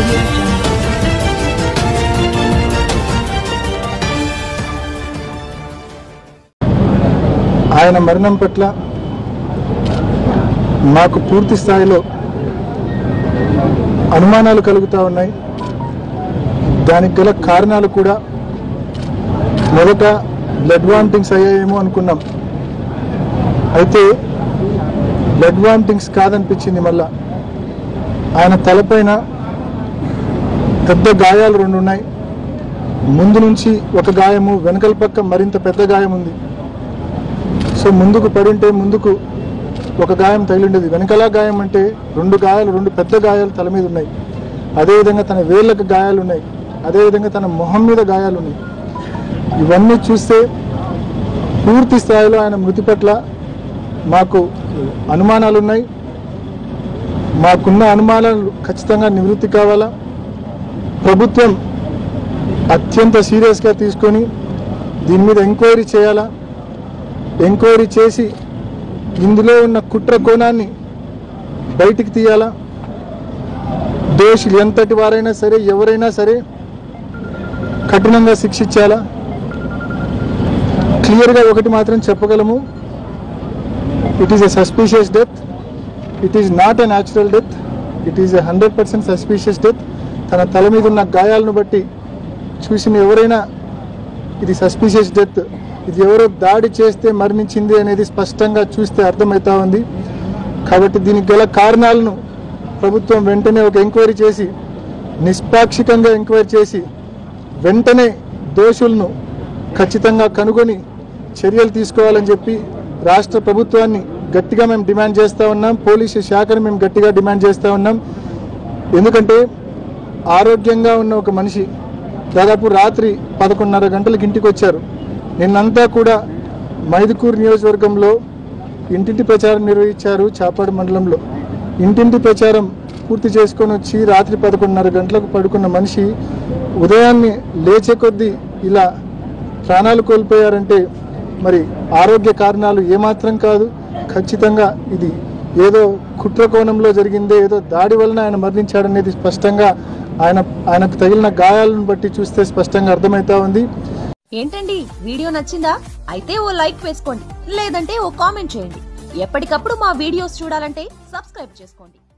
audio jungle. ఆయన మరణం పట్ల మాకు పూర్తి స్థాయిలో అనుమానాలు కలుగుతూ ఉన్నాయి దానికి గల కారణాలు కూడా మొదట బ్లడ్ వామిటింగ్స్ అయ్యాయేమో అనుకున్నాం అయితే బ్లడ్ వామిటింగ్స్ కాదనిపించింది మళ్ళా ఆయన తలపైన పెద్ద గాయాలు రెండు ఉన్నాయి ముందు నుంచి ఒక గాయము వెనకల పక్క మరింత పెద్ద గాయం ఉంది సో ముందుకు పడింటే ముందుకు ఒక గాయం తగిలిండేది వెనకలా గాయం అంటే రెండు గాయాలు రెండు పెద్ద గాయాలు తల మీద ఉన్నాయి అదేవిధంగా తన వేళ్ళకు గాయాలు ఉన్నాయి అదేవిధంగా తన మొహం మీద గాయాలు ఉన్నాయి ఇవన్నీ చూస్తే పూర్తి స్థాయిలో ఆయన మృతి పట్ల మాకు అనుమానాలు ఉన్నాయి మాకున్న అనుమానాలు ఖచ్చితంగా నివృత్తి కావాలా ప్రభుత్వం అత్యంత సీరియస్గా తీసుకొని దీని మీద ఎంక్వైరీ చేయాలా ఎంక్వైరీ చేసి ఇందులో ఉన్న కుట్ర కోణాన్ని బయటికి తీయాలా దోషులు ఎంతటి వారైనా సరే ఎవరైనా సరే కఠినంగా శిక్షించాలా క్లియర్గా ఒకటి మాత్రం చెప్పగలము it is a suspicious death it is not a natural death it is a hundred percent suspicious death తన తల మీద ఉన్న గాయాలను బట్టి చూసిన ఎవరైనా ఇది సస్పీషియస్ డెత్ ఇది ఎవరో దాడి చేస్తే మరణించింది అనేది స్పష్టంగా చూస్తే అర్థమవుతా ఉంది కాబట్టి దీనికి గల కారణాలను ప్రభుత్వం వెంటనే ఒక ఎంక్వైరీ చేసి నిష్పాక్షికంగా ఎంక్వైరీ చేసి వెంటనే దోషులను ఖచ్చితంగా కనుగొని చర్యలు తీసుకోవాలని చెప్పి రాష్ట్ర ప్రభుత్వాన్ని గట్టిగా మేము డిమాండ్ చేస్తూ ఉన్నాం పోలీసు శాఖను మేము గట్టిగా డిమాండ్ చేస్తూ ఉన్నాం ఎందుకంటే ఆరోగ్యంగా ఉన్న ఒక మనిషి దాదాపు రాత్రి పదకొండున్నర గంటలకు ఇంటికి వచ్చారు నిన్నంతా కూడా మైదుకూరు నియోజకవర్గంలో ఇంటింటి ప్రచారం నిర్వహించారు చాపాడు మండలంలో ఇంటింటి ప్రచారం పూర్తి చేసుకొని వచ్చి రాత్రి పదకొండున్నర గంటలకు పడుకున్న మనిషి ఉదయాన్నే లేచే కొద్దీ ఇలా ప్రాణాలు కోల్పోయారంటే మరి ఆరోగ్య కారణాలు ఏమాత్రం కాదు ఖచ్చితంగా ఇది ఏదో కుట్ర కోణంలో జరిగిందే ఏదో దాడి వలన ఆయన మరణించాడనేది స్పష్టంగా ఆయన ఆయనకు తగిలిన గాయాలను బట్టి చూస్తే స్పష్టంగా అర్థమవుతా ఉంది ఏంటండి వీడియో నచ్చిందా అయితే ఓ లైక్ వేసుకోండి లేదంటే ఓ కామెంట్ చేయండి ఎప్పటికప్పుడు మా వీడియోస్ చూడాలంటే సబ్స్క్రైబ్ చేసుకోండి